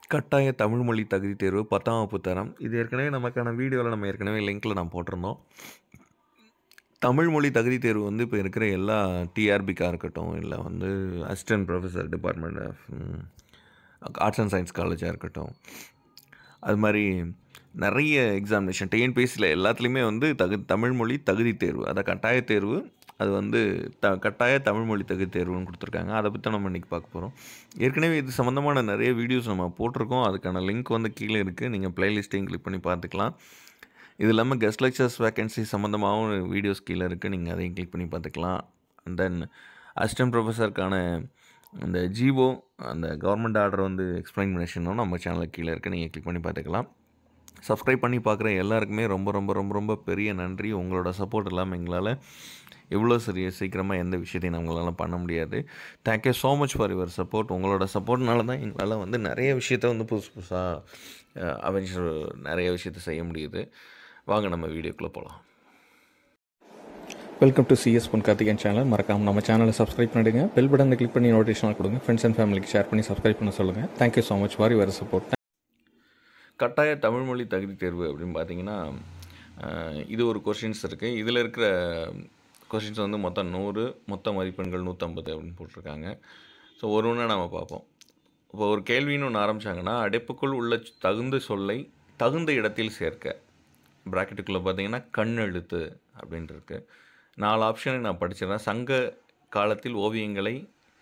கட்டாய தமிழ் மொழி தகுதி தேர்வு பத்தாம் வகுப்பு தரம் இது ஏற்கனவே நமக்கான வீடியோவில் நம்ம ஏற்கனவே லிங்க்கில் நான் போட்டிருந்தோம் தமிழ் மொழி தகுதி தேர்வு வந்து இப்போ இருக்கிற எல்லா டிஆர்பிக்காக இருக்கட்டும் இல்லை வந்து assistant professor department of arts and science காலேஜாக இருக்கட்டும் அது மாதிரி நிறைய எக்ஸாமினேஷன் டிஎன்பிஎஸ்சியில் எல்லாத்துலேயுமே வந்து தகு தமிழ் மொழி தகுதி தேர்வு அதை கட்டாய தேர்வு அது வந்து த கட்டாய தமிழ் மொழி தகுதி தேர்வுன்னு கொடுத்துருக்காங்க அதை பற்றி நம்ம இன்றைக்கி பார்க்க போகிறோம் ஏற்கனவே இது சம்மந்தமான நிறைய வீடியோஸ் நம்ம போட்டிருக்கோம் அதுக்கான லிங்க் வந்து கீழே இருக்குது நீங்கள் ப்ளேலிஸ்ட்டையும் கிளிக் பண்ணி பார்த்துக்கலாம் இது இல்லாமல் கெஸ்ட் லெக்சர்ஸ் வேகன்சி சம்மந்தமாகவும் வீடியோஸ் கீழே இருக்குது நீங்கள் அதையும் கிளிக் பண்ணி பார்த்துக்கலாம் அண்ட் தென் அசிஸ்டன்ட் ப்ரொஃபஸருக்கான அந்த ஜிஓ அந்த கவர்மெண்ட் ஆர்டர் வந்து எக்ஸ்பிளைனேஷனும் நம்ம சேனலுக்கு கீழே இருக்குது நீங்கள் கிளிக் பண்ணி பார்த்துக்கலாம் சப்ஸ்கிரைப் பண்ணி பார்க்குற எல்லாருக்குமே ரொம்ப ரொம்ப ரொம்ப ரொம்ப பெரிய நன்றி உங்களோட சப்போர்ட் இல்லாமல் எங்களால் இவ்வளோ சரி சீக்கிரமாக எந்த விஷயத்தையும் நம்மளால பண்ண முடியாது thank you so much for your support உங்களோட சப்போர்ட்னால தான் எங்களால் வந்து நிறைய விஷயத்த வந்து புதுசு புதுசாக அவெஞ்சர் நிறைய விஷயத்த செய்ய முடியுது வாங்க நம்ம வீடியோக்குள்ளே போகலாம் வெல்கம் டு சிஎஸ் பொன் கார்த்திகன் சேனல் மறக்காமல் நம்ம சேனலை சப்ஸ்கிரைப் பண்ணிடுங்க பெல் பட்டனை கிளிக் பண்ணி நோட்டிஃபிகேஷன் கொடுங்க ஃப்ரெண்ட்ஸ் அண்ட் ஃபேமிலிக்கு ஷேர் பண்ணி சப்ஸ்கிரைப் பண்ண சொல்லுங்கள் thank you so much for your support கட்டாய தமிழ் மொழி தகுதி தேர்வு அப்படின்னு பார்த்தீங்கன்னா அஹ், இது ஒரு கொஷின்ஸ் இருக்குது இதில் இருக்கிற கொஷின்ஸ் வந்து மொத்தம் நூறு மொத்த மதிப்பெண்கள் நூற்றம்பது அப்படின்னு போட்டிருக்காங்க ஸோ ஒரு ஒன்றா நம்ம பார்ப்போம் இப்போ ஒரு கேள்வின்னு ஒன்று ஆரம்பித்தாங்கன்னா அடைப்புக்குள் உள்ள தகுந்த சொல்லை தகுந்த இடத்தில் சேர்க்க ப்ராக்கெட்டுக்குள்ளே பார்த்தீங்கன்னா கண்ணெழுத்து அப்படின்ட்டு இருக்கு நாலு ஆப்ஷனை நான் படிச்சிடறேன் சங்க காலத்தில் ஓவியங்களை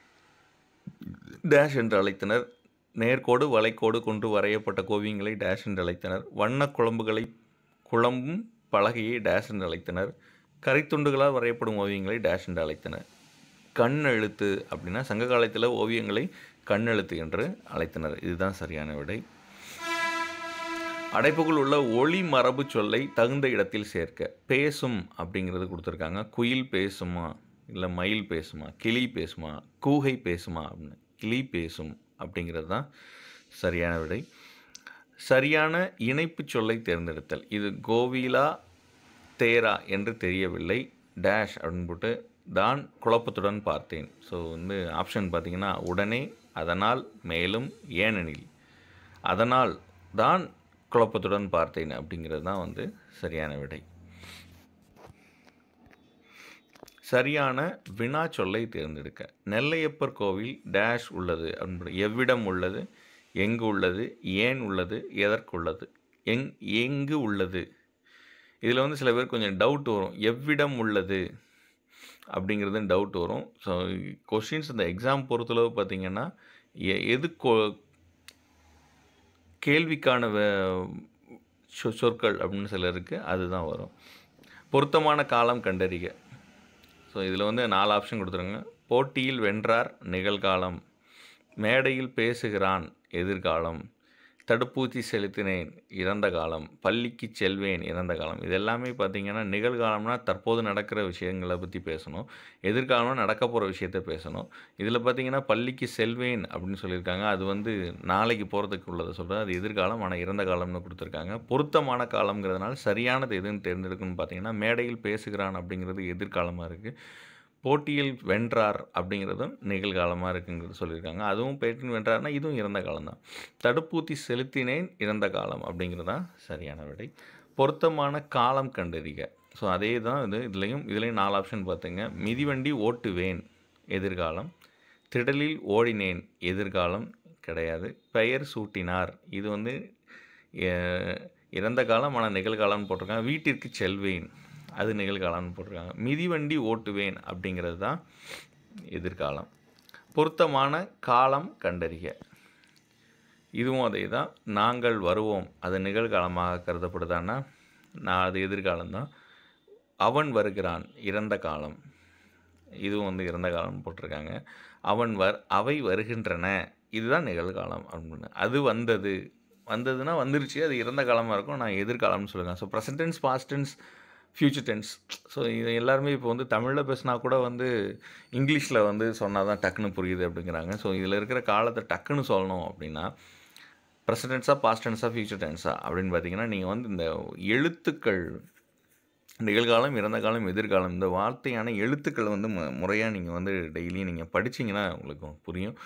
டேஷ் என்று அழைத்தனர் நேர்கோடு வளைக்கோடு கொண்டு வரையப்பட்ட கோவியங்களை டேஷ் என்று அழைத்தனர் வண்ணக் குழம்புகளை குழம்பும் பலகையை டேஷ் என்று அழைத்தனர் கரித்துண்டுகளால் வரையப்படும் ஓவியங்களை டேஷ் என்று அழைத்தனர் கண் எழுத்து அப்படின்னா சங்க காலத்தில் ஓவியங்களை கண்ணெழுத்து என்று அழைத்தனர் இதுதான் சரியான விடை அடைப்புக்குள் உள்ள ஒளி மரபு சொல்லை தகுந்த இடத்தில் சேர்க்க பேசும் அப்படிங்கிறது கொடுத்துருக்காங்க குயில் பேசுமா இல்லை மயில் பேசுமா கிளி பேசுமா கூகை பேசுமா அப்படின்னு கிளி பேசும் அப்படிங்கிறது தான் சரியான விடை சரியான இணைப்பு சொல்லை தேர்ந்தெடுத்தல் இது கோவிலா தேரா என்று தெரியவில்லை டேஷ் அப்படின்னு போட்டு தான் குழப்பத்துடன் பார்த்தேன் ஸோ வந்து ஆப்ஷன் பார்த்தீங்கன்னா உடனே அதனால் மேலும் ஏனெனில் அதனால் தான் குழப்பத்துடன் பார்த்தேன் அப்படிங்கிறது தான் வந்து சரியான விடை சரியான வினா சொல்லை தேர்ந்தெடுக்க நெல்லையப்பர் கோவில் டேஷ் உள்ளது அப்படின்னு எவ்விடம் உள்ளது எங்கு உள்ளது ஏன் உள்ளது எதற்கு உள்ளது எங் எங்கு உள்ளது இதில் வந்து சில பேர் கொஞ்சம் டவுட் வரும் எவ்விடம் உள்ளது அப்படிங்கிறது டவுட் வரும் ஸோ கொஷின்ஸ் இந்த எக்ஸாம் பொறுத்தளவு பார்த்தீங்கன்னா எ- எது கொ கேள்விக்கான வே- சொ- சொற்கள் அப்படின்னு சில இருக்குது அதுதான் வரும் பொருத்தமான காலம் கண்டறிக ஸோ இதில் வந்து நாலு ஆப்ஷன் கொடுத்துருங்க போட்டியில் வென்றார் நிகழ்காலம் மேடையில் பேசுகிறான் எதிர்காலம் தடுப்பூசி செலுத்தினேன் இறந்த காலம் பள்ளிக்கு செல்வேன் இறந்த காலம் இது எல்லாமே பார்த்தீங்கன்னா நிகழ்காலம்னா தற்போது நடக்கிற விஷயங்களை பற்றி பேசணும் எதிர்காலம்னா நடக்க போகிற விஷயத்த பேசணும் இதில் பார்த்தீங்கன்னா பள்ளிக்கு செல்வேன் அப்படின்னு சொல்லியிருக்காங்க அது வந்து நாளைக்கு போகிறதுக்கு உள்ளதை சொல்கிறது அது எதிர்காலம் ஆனால் இறந்த காலம்னு கொடுத்துருக்காங்க பொருத்தமான காலம்ங்கிறதுனால சரியானது எதுன்னு தேர்ந்தெடுக்கணும்னு பார்த்தீங்கன்னா மேடையில் பேசுகிறான் அப்படிங்கிறது எதிர்காலமாக இருக்குது போட்டியில் வென்றார் அப்படிங்கிறதும் நிகழ்காலமாக இருக்குங்கிறது சொல்லியிருக்காங்க அதுவும் பேட்டின் வென்றார்னா இதுவும் இறந்த காலம்தான் தடுப்பூசி செலுத்தினேன் இறந்த காலம் அப்படிங்கிறது தான் சரியான விடை பொருத்தமான காலம் கண்டறிக ஸோ அதே தான் இது இதுலேயும் இதுலேயும் நாலு ஆப்ஷன் பார்த்துங்க மிதிவண்டி ஓட்டுவேன் எதிர்காலம் திடலில் ஓடினேன் எதிர்காலம் கிடையாது பெயர் சூட்டினார் இது வந்து எ- இறந்த காலம் ஆனால் நிகழ்காலம்னு போட்டிருக்காங்க வீட்டிற்கு செல்வேன் அது நிகழ்காலம்னு போட்டிருக்காங்க மிதிவண்டி ஓட்டுவேன் அப்படிங்கிறது தான் எதிர்காலம் பொருத்தமான காலம் கண்டறிக இதுவும் அதே தான் நாங்கள் வருவோம் அது நிகழ்காலமாக கருதப்படுதான்னா நான் அது எதிர்காலம்தான் அவன் வருகிறான் இறந்த காலம் இதுவும் வந்து இறந்த காலம்னு போட்டிருக்காங்க அவன் வர் அவை வருகின்றன இதுதான் நிகழ்காலம் அப்படின்னு அது வந்தது வந்ததுன்னா வந்துருச்சு அது இறந்த காலமாக இருக்கும் நான் எதிர்காலம்னு சொல்லுவேன் so present tense past tense future tense so இது எல்லாருமே இப்போ வந்து தமிழில் பேசினா கூட வந்து இங்கிலீஷில் வந்து சொன்னால் தான் டக்குன்னு புரியுது அப்படிங்கிறாங்க ஸோ இதில் இருக்கிற காலத்தை டக்குன்னு சொல்லணும் அப்படின்னா ப்ரெசன்ட் டென்ஸாக பாஸ்ட் டென்ஸாக ஃப்யூச்சர் டென்ஸா அப்படின்னு பார்த்தீங்கன்னா நீங்கள் வந்து இந்த எழுத்துக்கள் நிகழ்காலம் இறந்த காலம் எதிர்காலம் இந்த வார்த்தையான எழுத்துக்களை வந்து மு முறையாக நீங்கள் வந்து டெய்லியும் நீங்கள் படிச்சீங்கன்னா உங்களுக்கு புரியும்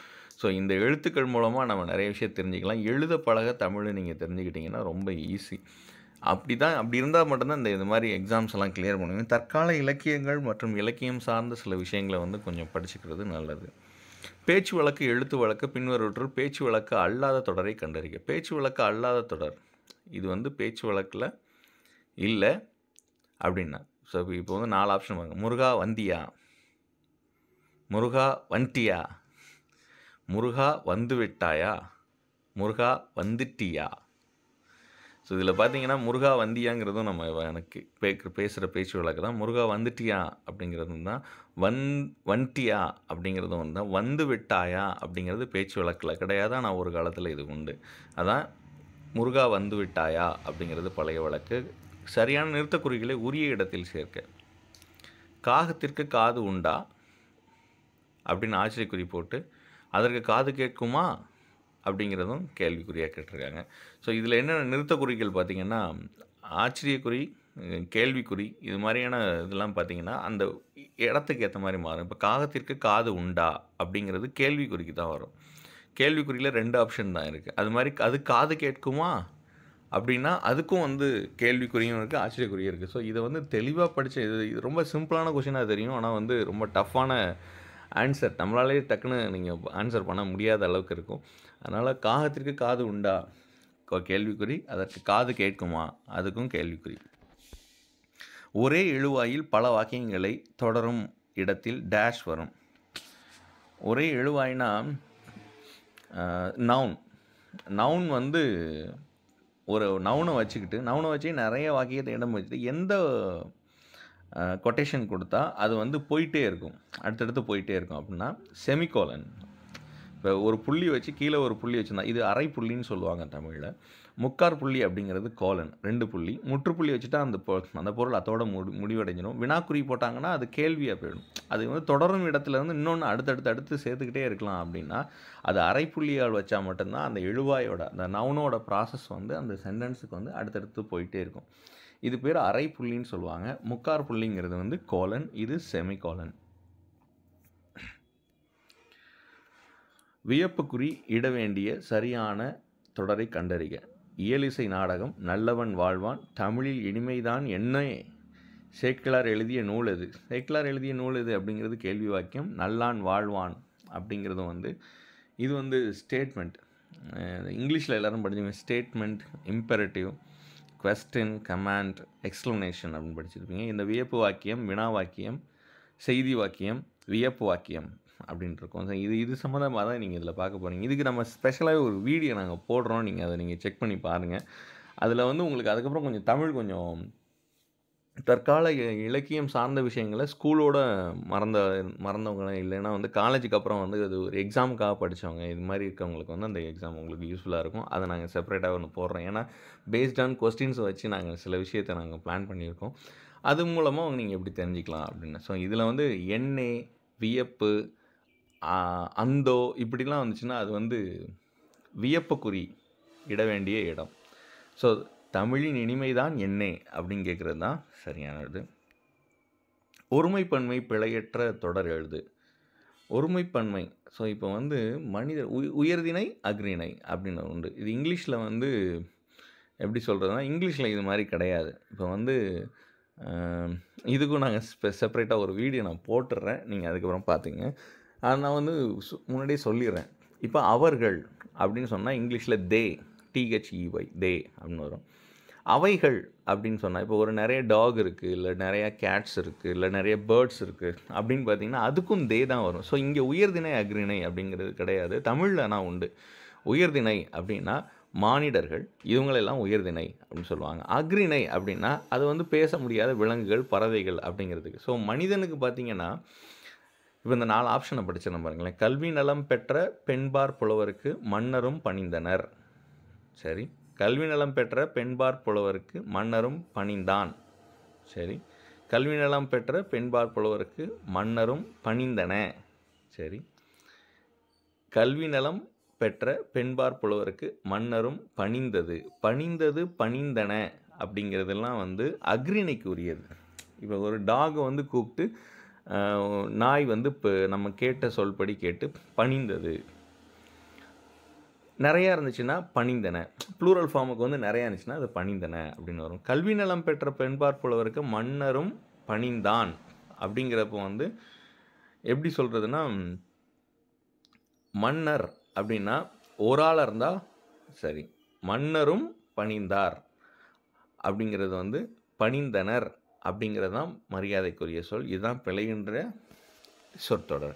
ஸோ இந்த எழுத்துக்கள் மூலமாக நம்ம நிறைய விஷயம் தெரிஞ்சுக்கலாம் எழுத பழக தமிழ் நீங்கள் தெரிஞ்சுக்கிட்டிங்கன்னா ரொம்ப ஈஸி அப்படி தான் அப்படி இருந்தால் மட்டும்தான் இந்த இது மாதிரி எக்ஸாம்ஸ் எல்லாம் கிளியர் பண்ணுவீங்க தற்கால இலக்கியங்கள் மற்றும் இலக்கியம் சார்ந்த சில விஷயங்களை வந்து கொஞ்சம் படிச்சுக்கிறது நல்லது பேச்சு வழக்கு எழுத்து வழக்கு பின்வருவற்றுள் பேச்சு வழக்கு அல்லாத தொடரை கண்டறிக பேச்சு வழக்கு அல்லாத தொடர் இது வந்து பேச்சு வழக்கில் இல்லை அப்படின்னா ஸோ இப்போ வந்து நாலு ஆப்ஷன் பாருங்க முருகா வந்தியா முருகா வண்டியா முருகா வந்து விட்டாயா முருகா வந்துட்டியா ஸோ இதில் பார்த்தீங்கன்னா முருகா வந்தியாங்கிறதும் நம்ம வ- எனக்கு பே பேசுகிற பேச்சு வழக்கு தான் முருகா வந்துட்டியா அப்படிங்கிறதும் தான் வந் வண்டியா அப்படிங்கிறதும் வந்து தான் வந்து விட்டாயா அப்படிங்கிறது பேச்சு வழக்கில் கிடையாது ஆனால் ஒரு காலத்தில் இது உண்டு அதான் முருகா வந்து விட்டாயா அப்படிங்கிறது பழைய வழக்கு சரியான நிறுத்தக்குறிகளை உரிய இடத்தில் சேர்க்க காகத்திற்கு காது உண்டா அப்படின்னு ஆச்சரியக்குறி போட்டு அதற்கு காது கேட்குமா அப்படிங்கிறதும் கேள்விக்குறியாக கேட்டிருக்காங்க ஸோ இதில் என்னென்ன நிறுத்தக்குறிகள் பார்த்தீங்கன்னா ஆச்சரியக்குறி அஹ், கேள்விக்குறி இது மாதிரியான இதெல்லாம் பார்த்தீங்கன்னா அந்த இடத்துக்கு ஏற்ற மாதிரி மாறும் இப்போ காகத்திற்கு காது உண்டா அப்படிங்கிறது கேள்விக்குறிக்கு தான் வரும் கேள்விக்குறியில் ரெண்டு ஆப்ஷன் தான் இருக்குது அது மாதிரி அது காது கேட்குமா அப்படின்னா அதுக்கும் வந்து கேள்விக்குறியும் இருக்குது ஆச்சரியக்குறியும் இருக்குது ஸோ இதை வந்து தெளிவாக படித்த இது இது ரொம்ப சிம்பிளான கொஷினாக தெரியும் ஆனால் வந்து ரொம்ப டஃப்பான ஆன்சர் நம்மளாலே டக்குன்னு நீங்கள் ஆன்சர் பண்ண முடியாத அளவுக்கு இருக்கும் அதனால் காகத்திற்கு காது உண்டா கொ- கேள்விக்குறி அதற்கு காது கேட்குமா அதுக்கும் கேள்விக்குறி ஒரே எழுவாயில் பல வாக்கியங்களை தொடரும் இடத்தில் டேஷ் வரும் ஒரே எழுவாய்னா நவுன் நவுன் வந்து ஒரு நவுனை வச்சுக்கிட்டு நவுனை வச்சு நிறைய வாக்கியத்தை இடம் வச்சுட்டு எந்த கொட்டேஷன் கொடுத்தா அது வந்து போயிட்டே இருக்கும் அடுத்தடுத்து போயிட்டே இருக்கும் அப்படின்னா செமிகோலன் இப்போ ஒரு புள்ளி வச்சு கீழே ஒரு புள்ளி வச்சுருந்தா இது அரை புள்ளின்னு சொல்லுவாங்க தமிழில் முக்கார் புள்ளி அப்படிங்கிறது கோலன் ரெண்டு புள்ளி முற்றுப்புள்ளி வச்சுட்டா அந்த பொ அந்த பொருள் அதோட முடி முடிவடைஞ்சிடும் வினாக்குறி போட்டாங்கன்னா அது கேள்வியாக போயிடும் அது வந்து தொடரும் இடத்துல இருந்து இன்னொன்று அடுத்தடுத்து அடுத்து சேர்த்துக்கிட்டே இருக்கலாம் அப்படின்னா அது அரை புள்ளியால் வச்சா மட்டும்தான் அந்த எழுவாயோட அந்த நவுனோட ப்ராசஸ் வந்து அந்த சென்டென்ஸுக்கு வந்து அடுத்தடுத்து போயிட்டே இருக்கும் இது பேர் அரை புள்ளின்னு சொல்லுவாங்க முக்கார் புள்ளிங்கிறது வந்து கோலன் இது செமி கோலன் வியப்புக்குறி இட வேண்டிய சரியான தொடரை கண்டறிக இயலிசை நாடகம் நல்லவன் வாழ்வான் தமிழில் இனிமைதான் என்ன சேக்கிழார் எழுதிய நூல் எது சேக்கிழார் எழுதிய நூல் எது அப்படிங்கிறது கேள்வி வாக்கியம் நல்லான் வாழ்வான் அப்படிங்கிறதும் வந்து இது வந்து ஸ்டேட்மெண்ட் இங்கிலீஷில் எல்லாரும் படிச்சுங்க statement imperative question command explanation அப்படின்னு படிச்சிருப்பீங்க இந்த வியப்பு வாக்கியம் வினா வாக்கியம் செய்தி வாக்கியம் வியப்பு வாக்கியம் அப்படின்னு இருக்கும் So, இது இது சம்மந்தமாக தான் நீங்கள் இதில் பார்க்க போகிறீங்க இதுக்கு நம்ம ஸ்பெஷலாகவே ஒரு வீடியோ நாங்கள் போடுறோம் நீங்கள் அதை நீங்கள் செக் பண்ணி பாருங்கள் அதில் வந்து உங்களுக்கு அதுக்கப்புறம் கொஞ்சம் தமிழ் கொஞ்சம் தற்கால இ- இலக்கியம் சார்ந்த விஷயங்களை ஸ்கூலோட மறந்த மறந்தவங்க இல்லைன்னா வந்து காலேஜுக்கு அப்புறம் வந்து அது ஒரு எக்ஸாமுக்காக படித்தவங்க இது மாதிரி இருக்கவங்களுக்கு வந்து அந்த எக்ஸாம் உங்களுக்கு யூஸ்ஃபுல்லாக இருக்கும் அதை நாங்கள் செப்பரேட்டாக ஒன்று போடுறோம் ஏன்னா பேஸ்ட் ஆன் கொஸ்டின்ஸை வச்சு நாங்கள் சில விஷயத்தை நாங்கள் பிளான் பண்ணியிருக்கோம் அது மூலமாக நீங்கள் எப்படி தெரிஞ்சுக்கலாம் அப்படின்னு ஸோ இதில் வந்து எண்ணெய் வியப்பு ஆ, அந்தோ இப்படிலாம் வந்துச்சுன்னா அது வந்து வியப்புக்குறி இட வேண்டிய இடம் ஸோ தமிழின் இனிமைதான் எண்ணெய் அப்படின்னு கேட்குறது தான் சரியானது ஒருமைப்பன்மை பிழையற்ற தொடர் எழுது ஒருமைப்பன்மை ஸோ இப்போ வந்து மனிதர் உய உயர்திணை அக்ரிணை அப்படின்னு உண்டு இது இங்கிலீஷில் வந்து எப்படி சொல்கிறதுனா இங்கிலீஷில் இது மாதிரி கிடையாது இப்போ வந்து ஆம், இதுக்கும் நாங்கள் ஸ்பெ செப்பரேட்டாக ஒரு வீடியோ நான் போட்டுடுறேன் நீங்கள் அதுக்கப்புறம் பார்த்துங்க அதை நான் வந்து சு- முன்னாடியே சொல்லிடுறேன் இப்போ அவர்கள் அப்படின்னு சொன்னால் இங்கிலீஷில் தே டிஹெச்இஒய் தே அப்படின்னு வரும் அவைகள் அப்படின்னு சொன்னால் இப்போ ஒரு நிறைய டாக் இருக்குது இல்லை நிறையா கேட்ஸ் இருக்குது இல்லை நிறைய பேர்ட்ஸ் இருக்குது அப்படின்னு பார்த்தீங்கன்னா அதுக்கும் தே தான் வரும் ஸோ இங்கே உயர்திணை அக்ரிணை அப்படிங்கிறது கிடையாது தமிழில் ஆனால் உண்டு உயர்திணை அப்படின்னா மானிடர்கள் இவங்களெல்லாம் உயர்திணை அப்படின்னு சொல்லுவாங்க அக்ரிணை அப்படின்னா அது வந்து பேச முடியாத விலங்குகள் பறவைகள் அப்படிங்கிறதுக்கு ஸோ மனிதனுக்கு பார்த்தீங்கன்னா இப்போ இந்த நாலு ஆப்ஷனை படிச்சிடணும் பாருங்களேன் கல்வி நலம் பெற்ற பெண்பார் புலவருக்கு மன்னரும் பணிந்தனர் சரி கல்வி நலம் பெற்ற பெண்பார் புலவருக்கு மன்னரும் பணிந்தான் சரி கல்வி நலம் பெற்ற பெண்பார் புலவருக்கு மன்னரும் பணிந்தன சரி கல்வி நலம் பெற்ற பெண்பார் புலவருக்கு மன்னரும் பணிந்தது பணிந்தது பணிந்தன அப்படிங்கிறதெல்லாம் வந்து அக்ரிணைக்கு உரியது இப்போ ஒரு டாகை வந்து கூப்பிட்டு ஆஹ், நாய் வந்து இப்போ நம்ம கேட்ட சொல்படி கேட்டு பணிந்தது நிறையா இருந்துச்சுன்னா பணிந்தன ப்ளூரல் ஃபார்முக்கு வந்து நிறையா இருந்துச்சுன்னா அது பணிந்தன அப்படின்னு வரும் கல்வி நலம் பெற்ற பெண்பார் புலவருக்கு மன்னரும் பணிந்தான் அப்படிங்கிறப்போ வந்து எப்படி சொல்கிறதுனா மன்னர் அப்படின்னா ஒரு ஆளாக இருந்தால் சரி மன்னரும் பணிந்தார் அப்படிங்கிறது வந்து பணிந்தனர் அப்படிங்கிறது தான் மரியாதைக்குரிய சொல் இதுதான் பிழைகின்ற சொற்றொடர்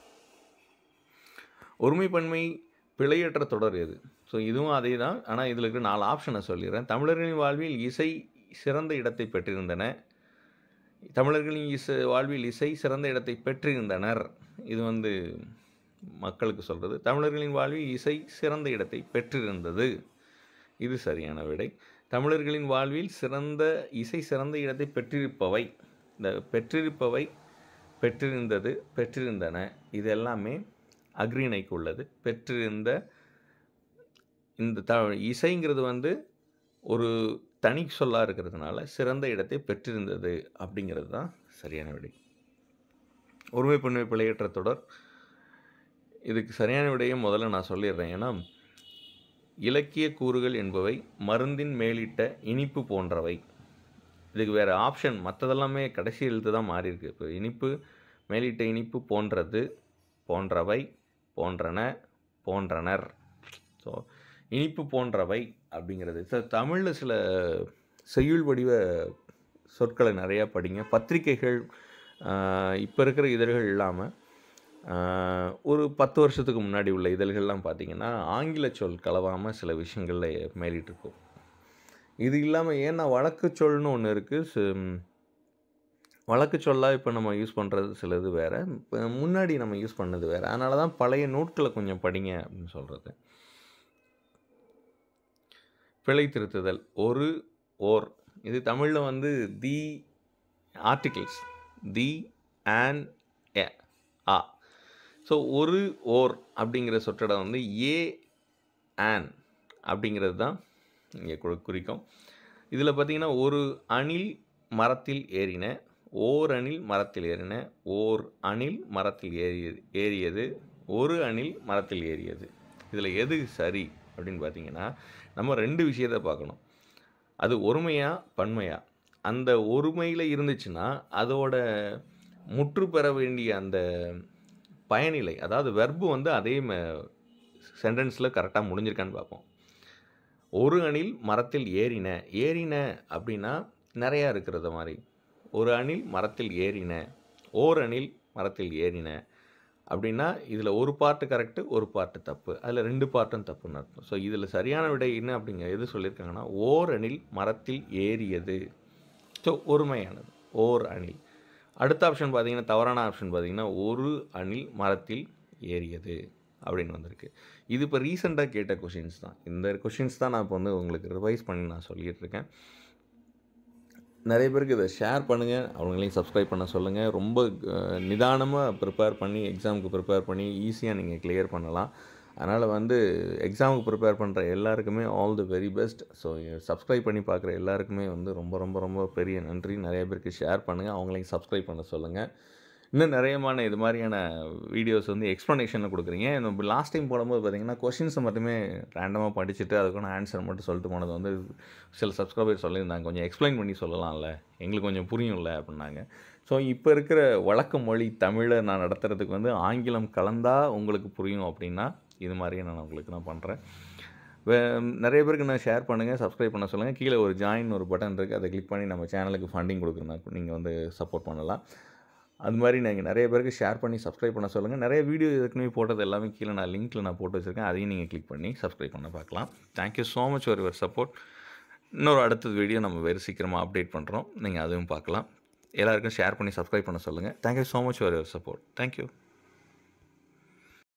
ஒருமைப்பன்மை பிழையற்ற தொடர் எது ஸோ இதுவும் அதே தான் ஆனால் இதில் இருக்கிற நாலு ஆப்ஷனை சொல்லிடுறேன் தமிழர்களின் வாழ்வில் இசை சிறந்த இடத்தை பெற்றிருந்தன தமிழர்களின் இசை வாழ்வில் இசை சிறந்த இடத்தை பெற்றிருந்தனர் இது வந்து மக்களுக்கு சொல்கிறது தமிழர்களின் வாழ்வில் இசை சிறந்த இடத்தை பெற்றிருந்தது இது சரியான விடை தமிழர்களின் வாழ்வில் சிறந்த இசை சிறந்த இடத்தை பெற்றிருப்பவை இந்த பெற்றிருப்பவை பெற்றிருந்தது பெற்றிருந்தன இது எல்லாமே அக்ரிணைக்கு உள்ளது பெற்றிருந்த இந்த த இசைங்கிறது வந்து ஒரு தனி சொல்லாக இருக்கிறதுனால சிறந்த இடத்தை பெற்றிருந்தது அப்படிங்கிறது தான் சரியான விடை ஒருமைப்பன்மை பிழையற்ற தொடர் இதுக்கு சரியான விடையை முதல்ல நான் சொல்லிடுறேன் ஏன்னா இலக்கிய கூறுகள் என்பவை மருந்தின் மேலிட்ட இனிப்பு போன்றவை இதுக்கு வேறு ஆப்ஷன் மற்றதெல்லாமே கடைசி எழுத்து தான் மாறி இருக்கு இப்போ இனிப்பு மேலிட்ட இனிப்பு போன்றது போன்றவை போன்றன போன்றனர் ஸோ இனிப்பு போன்றவை அப்படிங்கிறது ஸோ தமிழில் சில செய்யுள் வடிவ சொற்களை நிறையா படிங்க பத்திரிகைகள் இப்போ இருக்கிற இதழ்கள் இல்லாமல் ஒரு பத்து வருஷத்துக்கு முன்னாடி உள்ள இதழ்கள்லாம் பார்த்திங்கன்னா ஆங்கில சொல் கலவாமல் சில விஷயங்களில் மேலிட்டிருக்கும் இது இல்லாமல் ஏன்னா வழக்கு சொல்னு ஒன்று இருக்குது வழக்கு சொல்லாக இப்போ நம்ம யூஸ் பண்ணுறது சிலது வேறு இப்போ முன்னாடி நம்ம யூஸ் பண்ணது வேறு அதனால தான் பழைய நூட்களை கொஞ்சம் படிங்க அப்படின்னு சொல்கிறது பிழை திருத்துதல் ஒரு ஓர் இது தமிழில் வந்து the articles the and a ah so ஒரு ஓர் அப்படிங்கிற சொற்றடம் வந்து ஏ ஆன் அப்படிங்கிறது தான் இங்கே கு குறிக்கும் இதில் பார்த்திங்கன்னா ஒரு அணில் மரத்தில் ஏறின ஓர் அணில் மரத்தில் ஏறின ஓர் அணில் மரத்தில் ஏறியது ஏறியது ஒரு அணில் மரத்தில் ஏறியது இதில் எது சரி அப்படின்னு பார்த்தீங்கன்னா நம்ம ரெண்டு விஷயத்தை பார்க்கணும் அது ஒருமையா பன்மையா அந்த ஒருமையில் இருந்துச்சுன்னா அதோட முற்று பெற வேண்டிய அந்த பயனிலை அதாவது வெர்பு வந்து அதே சென்டென்ஸில் கரெக்டாக முடிஞ்சிருக்கான்னு பார்ப்போம் ஒரு அணில் மரத்தில் ஏறின ஏறின அப்படின்னா நிறையா இருக்கிறது மாதிரி ஒரு அணில் மரத்தில் ஏறின ஓர் அணில் மரத்தில் ஏறின அப்படின்னா இதில் ஒரு பார்ட்டு கரெக்டு ஒரு பார்ட்டு தப்பு அதில் ரெண்டு பார்ட்டும் தப்புன்னு அர்த்தம் ஸோ இதில் சரியான விடை என்ன அப்படிங்க எது சொல்லியிருக்காங்கன்னா ஓர் அணில் மரத்தில் ஏறியது ஸோ ஒருமையானது ஓர் அணில் அடுத்த ஆப்ஷன் பார்த்தீங்கன்னா தவறான ஆப்ஷன் பார்த்தீங்கன்னா ஒரு அணில் மரத்தில் ஏறியது அப்படின்னு வந்திருக்கு இது இப்போ ரீசெண்டாக கேட்ட கொஷின்ஸ் தான் இந்த கொஷின்ஸ் தான் நான் இப்போ வந்து உங்களுக்கு ரிவைஸ் பண்ணி நான் சொல்லிகிட்டு இருக்கேன் நிறைய பேருக்கு இதை ஷேர் பண்ணுங்கள் அவங்களையும் சப்ஸ்கிரைப் பண்ண சொல்லுங்கள் ரொம்ப நிதானமாக ப்ரிப்பேர் பண்ணி எக்ஸாமுக்கு ப்ரிப்பேர் பண்ணி ஈஸியாக நீங்கள் கிளியர் பண்ணலாம் அதனால் வந்து எக்ஸாமுக்கு ப்ரிப்பேர் பண்ணுற எல்லாருக்குமே all the very best so subscribe பண்ணி பார்க்குற எல்லாருக்குமே வந்து ரொம்ப ரொம்ப ரொம்ப பெரிய நன்றி நிறைய பேருக்கு ஷேர் பண்ணுங்கள் அவங்களையும் சப்ஸ்கிரைப் பண்ண சொல்லுங்கள் இன்னும் நிறையமான இது மாதிரியான வீடியோஸ் வந்து எக்ஸ்ப்ளனேஷனில் கொடுக்குறீங்க நம்ம லாஸ்ட் டைம் போடும்போது பார்த்தீங்கன்னா கொஷின்ஸை மட்டுமே ரேண்டமாக படிச்சுட்டு அதுக்கான ஆன்சர் மட்டும் சொல்லிட்டு போனது வந்து சில சப்ஸ்கிரைபர் சொல்லியிருந்தாங்க கொஞ்சம் எக்ஸ்பிளைன் பண்ணி சொல்லலாம்ல எங்களுக்கு கொஞ்சம் புரியும்ல அப்படின்னாங்க ஸோ இப்போ இருக்கிற வழக்கு மொழி தமிழை நான் நடத்துகிறதுக்கு வந்து ஆங்கிலம் கலந்தால் உங்களுக்கு புரியும் அப்படின்னா இது மாதிரியே நான் உங்களுக்கு நான் பண்ணுறேன் வே நிறைய பேருக்கு நான் ஷேர் பண்ணுங்கள் சப்ஸ்கிரைப் பண்ண சொல்லுங்கள் கீழே ஒரு ஜாயின் ஒரு பட்டன் இருக்குது அதை கிளிக் பண்ணி நம்ம சேனலுக்கு ஃபண்டிங் கொடுக்குறேன் நீங்கள் வந்து சப்போர்ட் பண்ணலாம் அது மாதிரி நீங்கள் நிறைய பேருக்கு ஷேர் பண்ணி சப்ஸ்கிரைப் பண்ண சொல்லுங்கள் நிறைய வீடியோ ஏற்கனவே போட்டது எல்லாமே கீழே நான் லிங்க்கில் நான் போட்டு வச்சுருக்கேன் அதையும் நீங்கள் கிளிக் பண்ணி சப்ஸ்கிரைப் பண்ண பார்க்கலாம் thank you so much for your support இன்னொரு அடுத்த வீடியோ நம்ம வெறு சீக்கிரமாக அப்டேட் பண்ணுறோம் நீங்கள் அதுவும் பார்க்கலாம் எல்லாருக்கும் ஷேர் பண்ணி சப்ஸ்கிரைப் பண்ண சொல்லுங்கள் thank you so much for your support thank you